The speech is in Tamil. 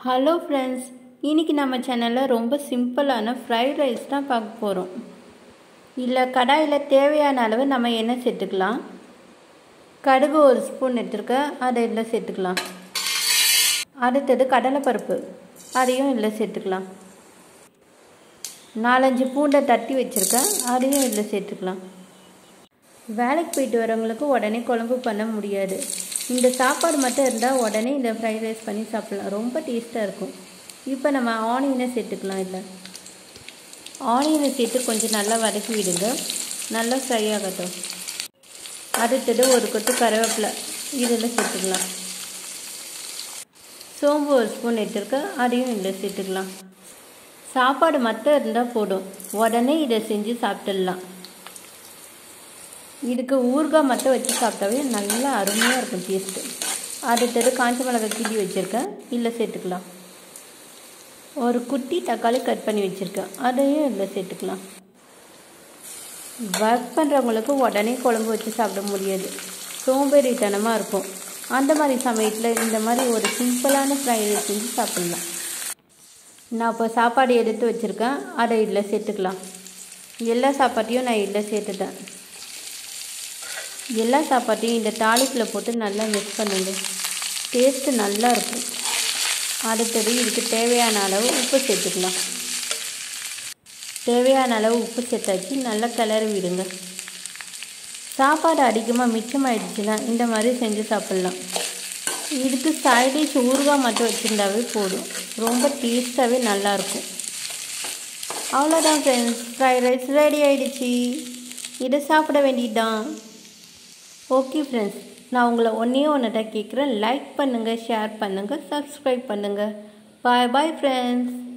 ஹலோ ஃப்ரெண்ட்ஸ் இன்றைக்கி நம்ம சேனலில் ரொம்ப சிம்பிளான ஃப்ரைட் ரைஸ் தான் பார்க்க போகிறோம் இல்லை கடாயில் தேவையான அளவு நம்ம எண்ணெய் சேர்த்துக்கலாம் கடுகு ஒரு ஸ்பூன் எடுத்துருக்கேன் அதை இதில் சேர்த்துக்கலாம் அடுத்தது கடலைப்பருப்பு அதையும் இதில் சேர்த்துக்கலாம் நாலஞ்சு பூண்டை தட்டி வச்சுருக்கேன் அதையும் இதில் சேர்த்துக்கலாம் வேலைக்கு போயிட்டு வரவங்களுக்கு உடனே குழம்பு பண்ண முடியாது இந்த சாப்பாடு மட்டும் இருந்தால் உடனே இந்த ஃப்ரைட் ரைஸ் பண்ணி சாப்பிட்லாம் ரொம்ப டேஸ்ட்டாக இருக்கும் இப்போ நம்ம ஆனியனை சேர்த்துக்கலாம் இல்லை ஆனியனை சேர்த்து கொஞ்சம் நல்லா வதக்கி விடுங்க நல்லா ஃப்ரை ஆகட்டும் அடுத்தது ஒரு கொத்து கருவேப்பிலை இதில் சேர்த்துக்கலாம் சோம்பு ஒரு ஸ்பூன் எடுத்துருக்கேன் அதையும் இதில் சேர்த்துக்கலாம் சாப்பாடு மட்டும் இருந்தால் போதும் உடனே இதை செஞ்சு சாப்பிட்டுடலாம் இதுக்கு ஊறுகாய் மட்டும் வச்சு சாப்பிட்டாவே நல்லா அருமையாக இருக்கும் டேஸ்ட்டு அடுத்தது காஞ்ச மிளகாய் கிண்டி வச்சுருக்கேன் இதில் சேர்த்துக்கலாம் ஒரு குட்டி தக்காளி கட் பண்ணி வச்சுருக்கேன் அதையும் இதில் சேர்த்துக்கலாம் ஒர்க் பண்ணுறவங்களுக்கு உடனே குழம்பு வச்சு சாப்பிட முடியாது சோம்பேறித்தனமாக இருக்கும் அந்த மாதிரி சமயத்தில் இந்த மாதிரி ஒரு சிம்பிளான ஃப்ரைட் ரைஸ் செஞ்சு சாப்பிட்லாம் நான் இப்போ சாப்பாடு எடுத்து வச்சுருக்கேன் அதை இதில் சேர்த்துக்கலாம் எல்லா சாப்பாட்டையும் நான் இதில் சேர்த்துட்டேன் எல்லா சாப்பாட்டையும் இந்த தாளிப்பில் போட்டு நல்லா மிக்ஸ் பண்ணுங்க டேஸ்ட்டு நல்லா இருக்கும் அடுத்தது இதுக்கு தேவையான அளவு உப்பு சேர்த்துக்கலாம் தேவையான அளவு உப்பு சேர்த்தாச்சு நல்லா கிளறி விடுங்க சாப்பாடு அதிகமாக மிச்சமாயிடுச்சுன்னா இந்த மாதிரி செஞ்சு சாப்பிட்லாம் இதுக்கு சைடிஷ் ஊறுகாய் மட்டும் வச்சுருந்தாவே போதும் ரொம்ப டேஸ்ட்டாகவே நல்லாயிருக்கும் அவ்வளோதான் ஃப்ரெண்ட்ஸ் ஃப்ரைட் ரைஸ் ரெடி ஆகிடுச்சி இதை சாப்பிட வேண்டியதுதான் ஓகே ஃப்ரெண்ட்ஸ் நான் உங்களை ஒன்றே ஒன்று தான் கேட்குறேன் லைக் பண்ணுங்கள் ஷேர் பண்ணுங்கள் சப்ஸ்கிரைப் பண்ணுங்கள் பாய் பாய் ஃப்ரெண்ட்ஸ்